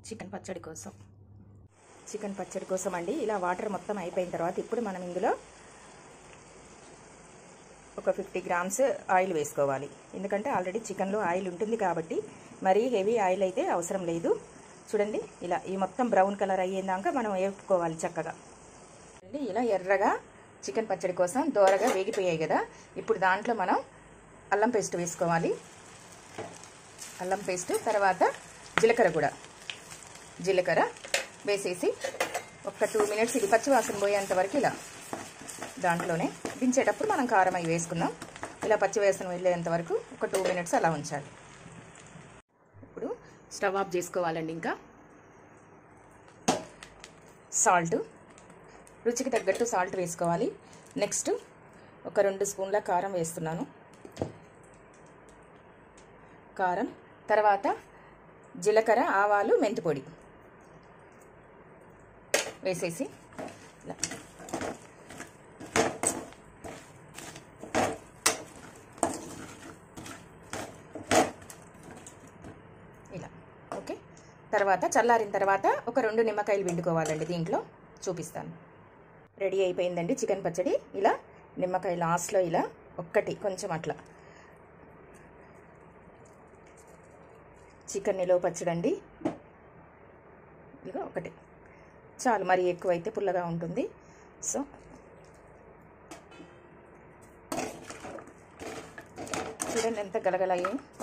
chicken పచ్చడి కోసం chicken పచ్చడి కోసం అండి ఇలా వాటర్ మొత్తం అయిపోయిన తర్వాత ఇప్పుడు మనం ఇందులో ఒక ఫిఫ్టీ గ్రామ్స్ ఆయిల్ వేసుకోవాలి ఎందుకంటే ఆల్రెడీ చికెన్లో ఆయిల్ ఉంటుంది కాబట్టి మరీ హెవీ ఆయిల్ అయితే అవసరం లేదు చూడండి ఇలా ఈ మొత్తం బ్రౌన్ కలర్ అయ్యేదాకా మనం వేపుకోవాలి చక్కగా చూడండి ఇలా ఎర్రగా చికెన్ పచ్చడి కోసం దోరగా వేగిపోయాయి కదా ఇప్పుడు దాంట్లో మనం అల్లం పేస్ట్ వేసుకోవాలి అల్లం పేస్ట్ తర్వాత జీలకర్ర కూడా జీలకర్ర వేసేసి ఒక టూ మినిట్స్ ఇది పచ్చివాసన పోయేంత వరకు ఇలా దాంట్లోనే దించేటప్పుడు మనం కారం అవి వేసుకుందాం ఇలా పచ్చివాసన వెళ్ళేంత వరకు ఒక టూ మినిట్స్ అలా ఉంచాలి ఇప్పుడు స్టవ్ ఆఫ్ చేసుకోవాలండి ఇంకా సాల్ట్ రుచికి తగ్గట్టు సాల్ట్ వేసుకోవాలి నెక్స్ట్ ఒక రెండు స్పూన్ల కారం వేస్తున్నాను కారం తర్వాత జీలకర్ర ఆవాలు మెంతిపొడి వేసేసి ఇలా ఇలా ఓకే తర్వాత చల్లారిన తర్వాత ఒక రెండు నిమ్మకాయలు పిండుకోవాలండి దీంట్లో చూపిస్తాను రెడీ అయిపోయిందండి చికెన్ పచ్చడి ఇలా నిమ్మకాయ లాస్ట్లో ఇలా ఒక్కటి కొంచెం అట్లా చికెన్ నిలువ పచ్చడండి ఇదిగో ఒకటి చాలు మరి ఎక్కువైతే పుల్లగా ఉంటుంది సో చూడండి ఎంత గలగలయ్యాయి